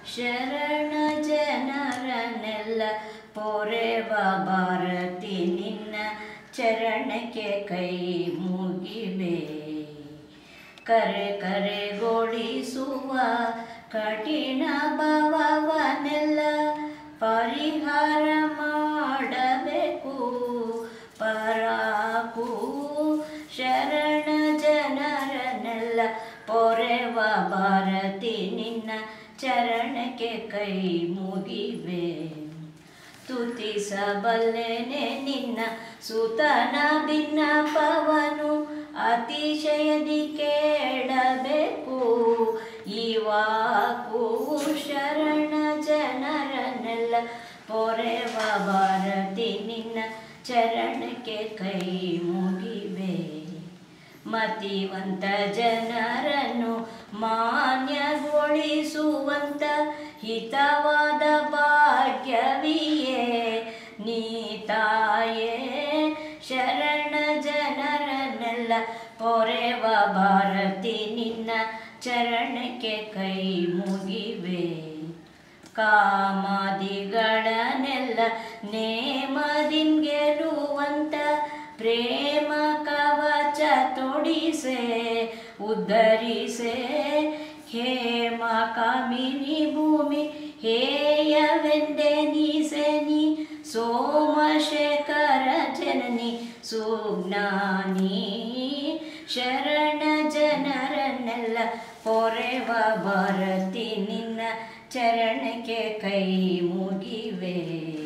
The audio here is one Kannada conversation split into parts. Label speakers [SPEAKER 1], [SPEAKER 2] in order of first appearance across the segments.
[SPEAKER 1] ಶರಣ ಜನರನ್ನೆಲ್ಲ ಪೊರೆವ ಭಾರತಿ ನಿನ್ನ ಚರಣಕ್ಕೆ ಕೈ ಮುಗಿವೆ ಕರೆ ಕರೆಗೊಳಿಸುವ ಕಠಿಣ ಭಾವವನ್ನೆಲ್ಲ ಪರಿಹಾರ ಮಾಡಬೇಕು ಪರಾಕು ಶರಣ ಜನರನ್ನೆಲ್ಲ ಪೊರೆವ ಭಾರತಿ ನಿನ್ನ ಚರಣಕ್ಕೆ ಕೈ ಮುಗಿವೆ ತುತಿಸಬಲ್ಲೆನೆ ನಿನ್ನ ಸುತನ ಭಿನ್ನಪವನು ಅತಿಶಯದಿ ಕೇಳಬೇಕು ಇವಾಕು ಶರಣ ಜನರನ್ನೆಲ್ಲ ಪೊರೆವ ಭಾರತಿ ನಿನ್ನ ಚರಣಕ್ಕೆ ಕೈ ಮುಗಿವೆ ಮತಿವಂತ ಜನರನ್ನು ಮಾನ್ಯಗೊಳಿಸುವಂತ ಹಿತವಾದ ಭಾಗ್ಯವಿಯೇ ನೀತಾಯೇ ಶರಣ ಜನರನ್ನೆಲ್ಲ ಪೊರೆವ ಭಾರತಿ ನಿನ್ನ ಚರಣಕ್ಕೆ ಕೈ ಮುಗಿವೆ ಕಾಮಾದಿಗಳನ್ನೆಲ್ಲ ನೇಮದಿನ್ ಗೆಲುವಂತ ಪ್ರೇಮ ಕವಚ ತೊಡಿಸೆ ಉದ್ಧರಿಸೆ ಹೇಮ ಕಾಮಿನಿ ಭೂಮಿ ಹೇಯವೆಂದೆ ನೀಸೆ ನೀ ಸೋಮಶೇಖರ ಜನನಿ ಸುಜ್ಞಾನಿ ಶರಣ ಜನರನ್ನೆಲ್ಲ ಪೊರೆವ ಭಾರತಿ ನಿನ್ನ ಚರಣಕ್ಕೆ ಕೈ ಮುಗಿವೆ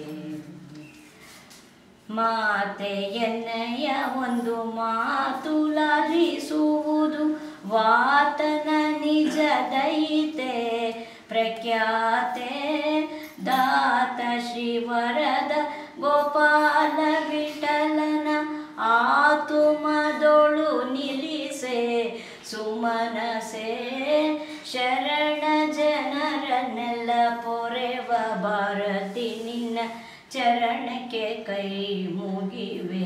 [SPEAKER 1] ಮಾತೆಯನ್ನಯ ಒಂದು ಮಾತು ಲಾಲಿಸುವುದು ವಾತನ ನಿಜ ದಯಿತೆ ಪ್ರಖ್ಯಾತೆ ದಾತ ಶ್ರೀವರದ ಗೋಪಾಲ ವಿಠಲನ ಆತುಮದೊಳು ನಿಲ್ಲಿಸೆ ಸುಮನಸೆ ಶರಣ ಜನರನ್ನೆಲ್ಲ ಪೊರೆವ ಭಾರತಿ ನಿನ್ನ ಚರಣಕ್ಕೆ ಕೈ ಮುಗಿವೆ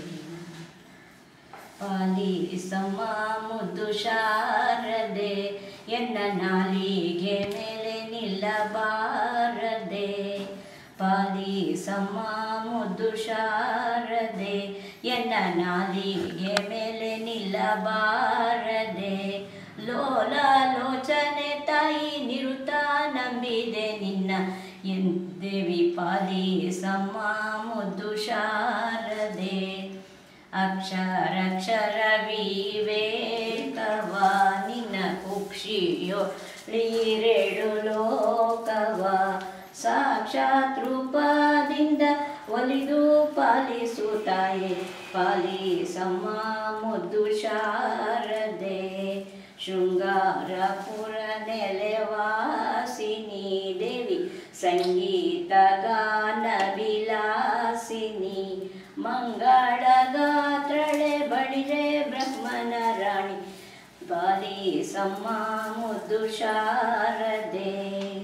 [SPEAKER 1] ಪಾಲಿಸಮ್ಮ ಮುದ್ದು ಶಾರದೆ ಎನ್ನ ನಾಲಿಗೆ ಮೇಲೆ ನಿಲ್ಲಬಾರದೆ ಪಾಲಿಸಮ್ಮ ಮುದ್ದು ಶಾರದೆ ಎನ್ನ ನಾಲಿಗೆ ಮೇಲೆ ನಿಲ್ಲಬಾರದೆ ಲೋಲ ಲೋಚನೆ ತಾಯಿ ನಿರುತ ನಂಬಿದೆ ನಿನ್ನ ಎಂದೇವಿ ಪಾಲಿಸಮ್ಮ ಮುದ್ದು ಶಾರದೆ ಅಕ್ಷರಕ್ಷರ ವಿವೇಕವ ನಿನ್ನ ಕುಕ್ಷಿಯೋ ಳೀರೆಡು ಲೋಕವ ಸಾಕ್ಷಾತ್ ರೂಪದಿಂದ ಒಲಿದು ಪಾಲಿಸುತ್ತಾಯೆ ಪಾಲಿಸಮ್ಮ ಮುದ್ದು ಶಾರದೆ ಶೃಂಗಾರಪುರ ನೆಲೆವಾಸಿನಿ ದೇವಿ ಸಂಗೀತ ಗಾನ ವಿಲಾಸಿನಿ ಮಂಗಳ ಗಾತ್ರಳೆ ಬಡಿರೆ ಬ್ರಹ್ಮನ ರಾಣಿ ಬಾಲಿಸಮ್ಮ ಮುದ್ದು ಶಾರದೆ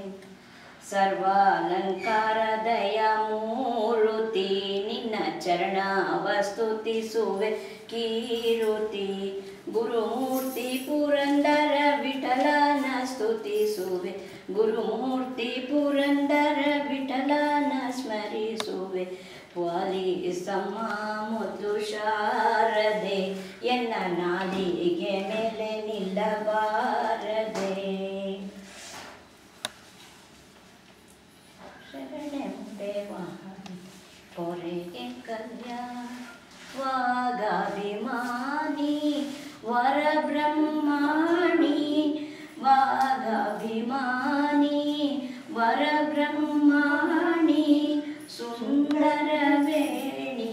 [SPEAKER 1] ಸರ್ವಾಲಂಕಾರ ದಯ ಮೂರುತಿ ನಿನ್ನ ಚರಣ ವಸ್ತುತಿಸುವೆ ಕೀರುತಿ ಗುರುಮೂರ್ತಿ ಪುರಂದರ ವಿಠಲನ ಸ್ತುತಿಸುವೆ ಗುರುಮೂರ್ತಿ ಪುರಂದರ ವಿಠಲನ ಸ್ಮರಿಸುವೆ ಪಾಲಿಸಮ್ಮ ಮುದ್ದು ಶಾರದೆ ಎನ್ನ ನಾಲಿಗೆ ಮೇಲೆ ನಿಲ್ಲಬಾರದೆ ಶರಣೆಂಬೆವ ಪೊರೆಗೆ ಕಲ್ಯಾಣ ವಾಗಾಭಿಮಾನಿ ವರಬ್ರಹ್ಮಾಣಿ ವಾಗಾಭಿಮಾನಿ ವರಬ್ರಹ್ಮಾಣಿ ಸುಂದರ ವೇಣಿ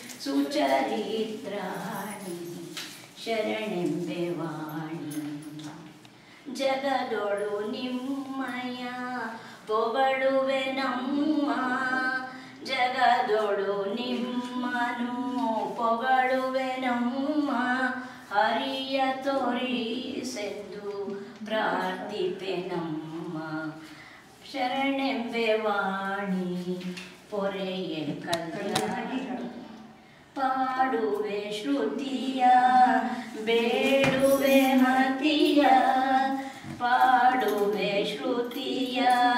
[SPEAKER 1] ಸುಚರಿತ್ರಾಣಿ ಶರಣೆಂಬೆ ವಾಣಿ ಜಗದೊಳು ನಿಮ್ಮಯ ಪೊಗಳುವೆ ನಮ್ಮ ಜಗದೊಳು ನಿಮ್ಮನು ಪೊಗಳುವೆ ನಮ್ಮ ಹರಿಯ ತೋರಿಸೆಂದು ಪ್ರಾರ್ಥಿಪೆ ನಮ್ಮ ಶರಣೆಂಬೆ ವಾಣಿ ಪೊರೆಯ ಕಲ್ಯಾಣಿ ಪಾಡುವೆ ಶ್ರುತಿಯ ಬೇಡುವೆ ಮತಿಯ ಪಾಡುವೆ ಶ್ರುತಿಯ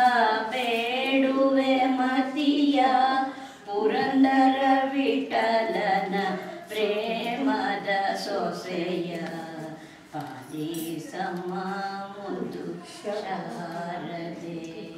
[SPEAKER 1] ಶಾರದೆ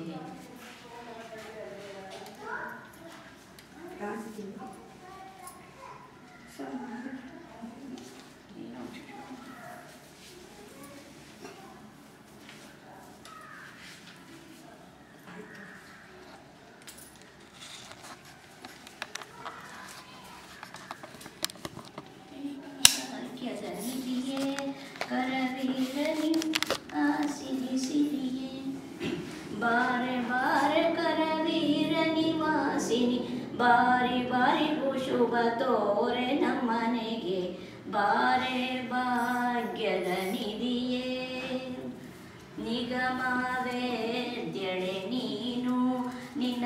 [SPEAKER 1] ಭಾಗ್ಯದನಿಧಿಯೇ ಕರವೀರನಿ ಆ ಸಿರಿ ಸಿರಿಯೇ ಬಾರೆ ಬಾರೆ ಕರವೀರ ನಿವಾಸಿನಿ ಬಾರಿ ಬಾರಿಗೂ ಶುಭ ತೋರೆ ನಮ್ಮನೆಗೆ ಬಾರೆ ಭಾಗ್ಯದ ನಿಧಿಯೇ ನಿಗಮವೇದ್ಯಳೆ ನೀನು ನಿನ್ನ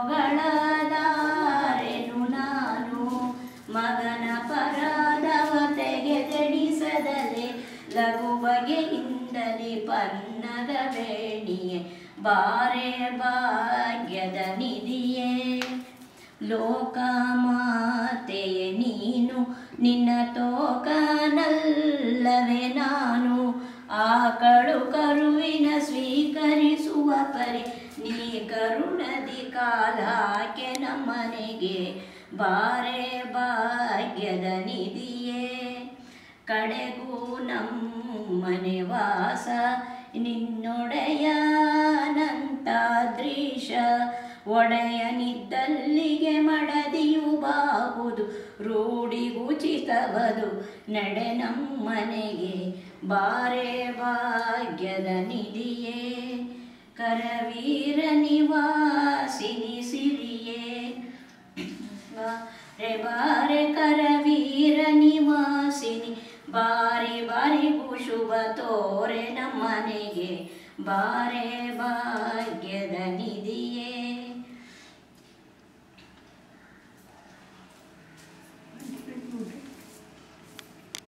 [SPEAKER 1] ಪೊಗಳದಾರೆನು ನಾನು ಮಗನ ಪರಾದವ ತೆಗೆದೆಡಿಸದಲೆ ಲಘು ಬಗೆಯಿಂದಲೇ ಪನ್ನದ ಬೇಣಿಯೇ ಬಾರೆ ಭಾಗ್ಯದ ನಿಧಿಯೇ ಲೋಕಮಾತೆಯೇ ನೀನು ನಿನ್ನ ತೋಕನಲ್ಲವೇ ನಾನು ಆಕಳು ಕರುವಿನ ಸ್ವೀಕರಿಸುವ ಪರಿ ನೀ ಕರುಣದಿ ಕಾಲಾಕೆ ನಮ್ಮನೆಗೆ ಬಾರೆ ಭಾಗ್ಯದ ನಿಧಿಯೇ ಕಡೆಗೂ ನಮ್ಮನೆ ವಾಸ ನಿನ್ನೊಡೆಯನಂತಾದ್ರೀಶ ಒಡೆಯನಿದ್ದಲ್ಲಿಗೆ ಮಡದಿಯು ಬಾಹುದು ರೂಢಿಗುಚಿತವದು ನಡೆ ನಮ್ಮನೆಗೆ ಬಾರೆ ಭಾಗ್ಯದ ನಿಧಿಯೇ ಕರವೀರ ನಿವಾಸಿನಿ ಸಿರಿಯೇ ಬಾರೆ ಬಾರೆ ಕರವೀರ ನಿವಾಸಿನಿ ಬಾರಿ ಬಾರಿಗೂ ಶುಭ ತೋರೆ ನಮ್ಮನೆಗೆ ಬಾರೆ ಭಾಗ್ಯದ ನಿಧಿ